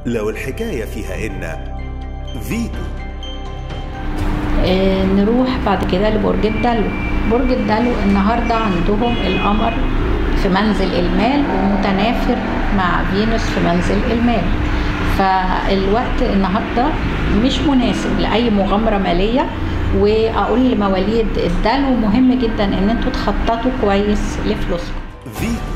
لو الحكاية فيها إن فيتو آه، نروح بعد كده لبرج الدلو برج الدلو النهاردة عندهم القمر في منزل المال ومتنافر مع فينوس في منزل المال فالوقت النهاردة مش مناسب لأي مغامرة مالية وأقول لمواليد الدلو مهم جدا إن انتوا تخططوا كويس لفلوسكم فيتو